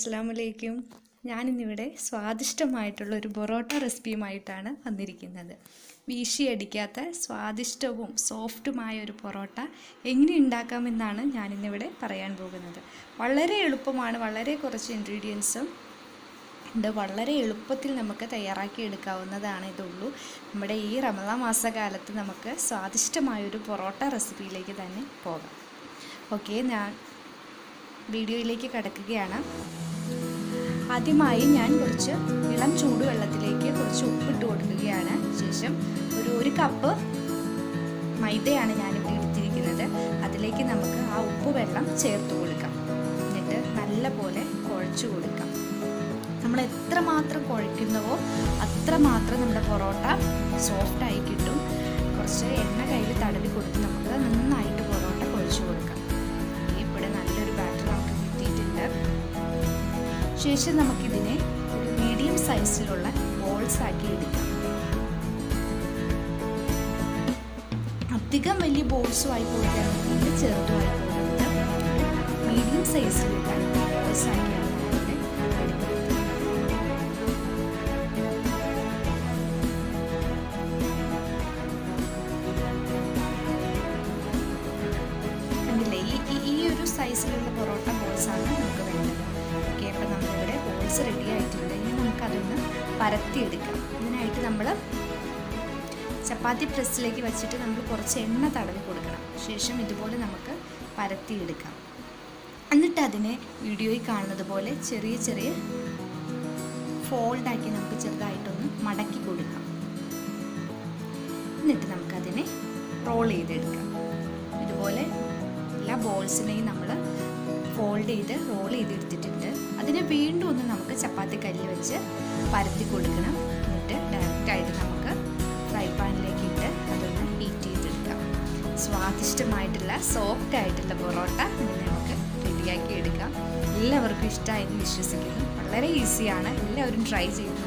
അസ്സാം വലൈക്കും ഞാനിന്നിവിടെ സ്വാദിഷ്ടമായിട്ടുള്ള ഒരു പൊറോട്ട റെസിപ്പിയുമായിട്ടാണ് വന്നിരിക്കുന്നത് വീശിയടിക്കാത്ത സ്വാദിഷ്ടവും സോഫ്റ്റുമായ ഒരു പൊറോട്ട എങ്ങനെ ഉണ്ടാക്കാമെന്നാണ് ഞാനിന്നിവിടെ പറയാൻ പോകുന്നത് വളരെ എളുപ്പമാണ് വളരെ കുറച്ച് ഇൻഗ്രീഡിയൻസും ഉണ്ട് വളരെ എളുപ്പത്തിൽ നമുക്ക് തയ്യാറാക്കി എടുക്കാവുന്നതാണ് ഇതുള്ളൂ നമ്മുടെ ഈ റമദാൻ മാസകാലത്ത് നമുക്ക് സ്വാദിഷ്ടമായൊരു പൊറോട്ട റെസിപ്പിയിലേക്ക് തന്നെ പോകാം ഓക്കെ ഞാൻ വീഡിയോയിലേക്ക് കടക്കുകയാണ് ആദ്യമായി ഞാൻ കുറച്ച് ഇളം ചൂടുവെള്ളത്തിലേക്ക് കുറച്ച് ഉപ്പിട്ട് കൊടുക്കുകയാണ് ശേഷം ഒരു ഒരു കപ്പ് മൈദയാണ് ഞാനിവിടെ എടുത്തിരിക്കുന്നത് അതിലേക്ക് നമുക്ക് ആ ഉപ്പ് വെള്ളം ചേർത്ത് കൊടുക്കാം എന്നിട്ട് നല്ലപോലെ കുഴച്ച് കൊടുക്കാം നമ്മൾ എത്രമാത്രം കുഴയ്ക്കുന്നവോ അത്രമാത്രം നമ്മുടെ പൊറോട്ട സോഫ്റ്റായി കിട്ടും കുറച്ച് എണ്ണ കയ്യിൽ തടവി കൊടുത്ത് നമുക്ക് നന്നായിട്ട് പൊറോട്ട കുഴച്ച് കൊടുക്കാം ഇവിടെ നല്ലൊരു ബാറ്റർ നമുക്ക് കിട്ടിയിട്ടുണ്ട് ശേഷം നമുക്കിതിനെ ഒരു മീഡിയം സൈസിലുള്ള ബോൾസ് ആക്കി എടുക്കാം അധികം വലിയ ബോൾസും ആയി പോവുകയാണെങ്കിൽ ചെറുതുമായി പോകുന്നത് മീഡിയം സൈസിലുള്ള ബോൾസ് ആക്കിയാണ് ഞാനിവിടെ എടുക്കുന്നത് കണ്ടില്ലേ ഈ ഈ- ഈ ഒരു സൈസിലുള്ള പൊറോട്ട ബോൾസാണ് നമുക്ക് വേണ്ടത് ഓക്കെ അപ്പോൾ നമ്മളിവിടെ ബോൾസ് റെഡി ആയിട്ടുണ്ട് ഇനി നമുക്കതൊന്ന് പരത്തിയെടുക്കാം ഇതിനായിട്ട് നമ്മൾ ചപ്പാത്തി പ്രസ്സിലേക്ക് വെച്ചിട്ട് നമ്മൾ കുറച്ച് എണ്ണ തടവി കൊടുക്കണം ശേഷം ഇതുപോലെ നമുക്ക് പരത്തിയെടുക്കാം എന്നിട്ട് അതിനെ വീഡിയോയിൽ കാണുന്നത് പോലെ ചെറിയ ചെറിയ ഫോൾഡാക്കി നമുക്ക് ചെറുതായിട്ടൊന്ന് മടക്കി കൊടുക്കാം എന്നിട്ട് നമുക്കതിനെ റോൾ ചെയ്തെടുക്കാം ഇതുപോലെ എല്ലാ ബോൾസിനെയും നമ്മൾ ഫോൾഡ് ചെയ്ത് റോൾ ചെയ്തെടുത്തിട്ടുണ്ട് അതിനെ വീണ്ടും ഒന്ന് നമുക്ക് ചപ്പാത്തി കല്ലിൽ വെച്ച് പരത്തി കൊടുക്കണം എന്നിട്ട് ഡയറക്റ്റായിട്ട് നമുക്ക് ഫ്രൈ പാനിലേക്ക് ഇട്ട് അതൊന്ന് ഹീറ്റ് ചെയ്തെടുക്കാം സ്വാദിഷ്ടമായിട്ടുള്ള സോഫ്റ്റ് ആയിട്ടുള്ള പൊറോട്ട ഇനി നമുക്ക് റെഡിയാക്കി എടുക്കാം എല്ലാവർക്കും ഇഷ്ടമായെന്ന് വിശ്വസിക്കുന്നു വളരെ ഈസിയാണ് എല്ലാവരും ട്രൈ ചെയ്ത്